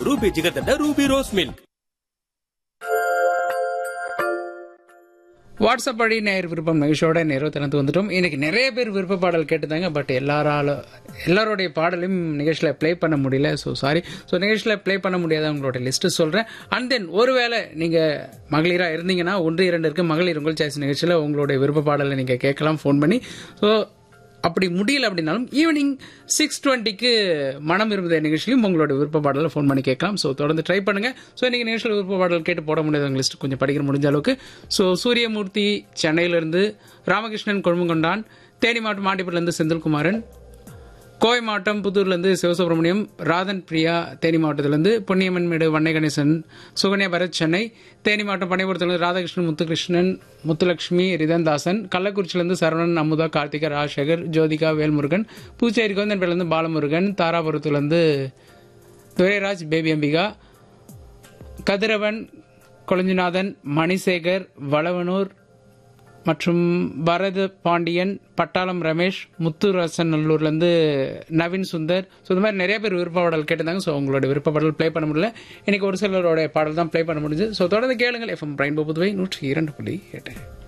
Ruby jigarthanda Ruby rose milk WhatsApp படி நேர் விருப்பம் நிகழ்ச்சியோட நிறுவனத்து வந்துட்டோம் இன்னைக்கு நிறைய பேர் விருப்ப பாடல் கேட்டுதாங்க பட் எல்லாரால எல்லாருடைய பாடலையும் நிகழ்ச்சியில் ப்ளே பண்ண முடியல ஸோ சாரி ஸோ நிகழ்ச்சியில் ப்ளே பண்ண முடியாதவங்களோட லிஸ்ட்டு சொல்கிறேன் அண்ட் தென் ஒருவேளை நீங்கள் மகளிராக இருந்தீங்கன்னா ஒன்று இரண்டு இருக்கு மகளிர் உங்கள் சாய்ஸ் நிகழ்ச்சியில் உங்களுடைய விருப்ப பாடலை நீங்கள் கேட்கலாம் ஃபோன் பண்ணி ஸோ அப்படி முடியல அப்படின்னாலும் ஈவினிங் சிக்ஸ் டுவெண்ட்டிக்கு மனம் விரும்புத நிகழ்ச்சியிலும் உங்களோட விருப்ப பாடலை ஃபோன் பண்ணி கேட்கலாம் ஸோ தொடர்ந்து ட்ரை பண்ணுங்க ஸோ இன்னைக்கு நிகழ்ச்சியில் விருப்ப பாடல் கேட்டு போட முடியாதவங்க லிஸ்ட் கொஞ்சம் படிக்கிற முடிஞ்ச அளவுக்கு ஸோ சூரியமூர்த்தி சென்னையிலிருந்து ராமகிருஷ்ணன் கொழும்புங்கொண்டான் தேனி மாவட்டம் மாண்டிப்பூர்லேருந்து செந்தில்குமாரன் கோவை மாவட்டம் புத்தூர்லேருந்து சிவசுப்ரமணியம் ராதன் பிரியா தேனி மாவட்டத்திலேருந்து பொன்னியம்மன் மேடு வண்ணை கணேசன் சுகன்யா பரத் சென்னை தேனி மாவட்டம் பனைபுரத்திலிருந்து ராதாகிருஷ்ணன் முத்துகிருஷ்ணன் முத்துலட்சுமி ரிதன்தாசன் கள்ளக்குறிச்சியிலேருந்து சரவணன் அமுதா கார்த்திகா ராஜசேகர் ஜோதிகா வேல்முருகன் பூச்சேரி கோந்தன்பேலேருந்து பாலமுருகன் தாராபுரத்துலேருந்து துரைராஜ் பேபி அம்பிகா கதிரவன் கொளஞ்சிநாதன் மணிசேகர் வளவனூர் மற்றும் பரத பாண்டியன் பட்டாளம் ரமேஷ் முத்துரசன் நல்லூர்லேருந்து நவீன் சுந்தர் ஸோ இந்த மாதிரி நிறைய பேர் விருப்ப பாடல் கேட்டிருந்தாங்க ஸோ உங்களோட விருப்ப பாடல் ப்ளே பண்ண முடியல இன்னைக்கு ஒரு சிலரோட பாடல் தான் ப்ளே பண்ண முடிஞ்சு ஸோ தொடர்ந்து கேளுங்கள் எஃப்எம் பிரைன் புதுவை நூற்றி இரண்டு புள்ளி எட்டு